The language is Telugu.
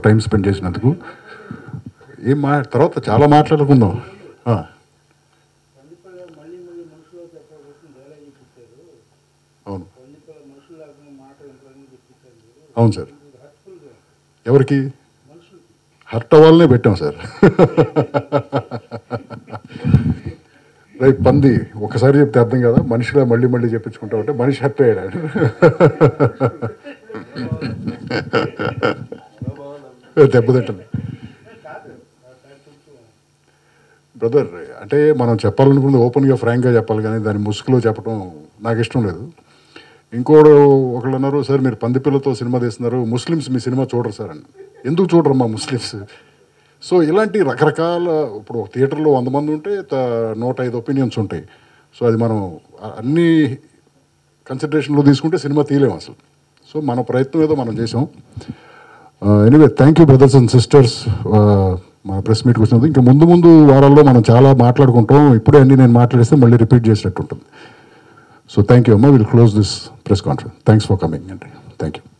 టైం స్పెండ్ చేసినందుకు ఏం మా తర్వాత చాలా మాట్లాడుకుందాం ఆ, పండిపల్ల మళ్ళీ మళ్ళీ మనుషులో చెప్పబోతుంది డైలాగ్ చెప్పించారు అవును పండిపల్ల మనుషులు లేకుండా మాట వింటారని చెప్పించారు మీరు అవును సార్ హర్ట్ఫుల్గా ఎవరికి మనుషులకి హర్ట్ అవ్వాలనే పెట్టాం సార్ రైట్ పంది ఒకసారి చెప్తే అర్థం కదా మనిషిగా మళ్ళీ మళ్ళీ చెప్పించుకుంటా ఉంటే మనిషి హర్ట్ అయ్యాడు దెబ్బతింటుంది బ్రదర్ అంటే మనం చెప్పాలనుకున్నది ఓపెన్గా ఫ్రాంక్గా చెప్పాలి కానీ దాని ముసుగులో చెప్పడం నాకు ఇష్టం లేదు ఇంకోడు ఒకళ్ళు అన్నారు సార్ మీరు పందిపిల్లతో సినిమా తీస్తున్నారు ముస్లిమ్స్ మీ సినిమా చూడరు సార్ అని ఎందుకు చూడరు మా ముస్లిమ్స్ సో ఇలాంటి రకరకాల ఇప్పుడు ఒక థియేటర్లో వంద మంది ఉంటే త- నూట ఐదు ఒపీనియన్స్ ఉంటాయి సో అది మనం అ- అన్ని కన్సిడరేషన్లో తీసుకుంటే సినిమా తీయలేము అసలు సో మన ప్రయత్నం ఏదో మనం చేసాం anyway thank you brothers and sisters మన ప్రెస్ మీట్కి వచ్చినందుకు ఇంకా ముందు ముందు వారాల్లో మనం చాలా మాట్లాడుకుంటాం ఇప్పుడే అన్ని నేను మాట్లాడిస్తే మళ్ళీ రిపీట్ చేసినట్టు ఉంటుంది సో థ్యాంక్ యూ అమ్మా will close this press conference thanks for coming అండి థ్యాంక్ యూ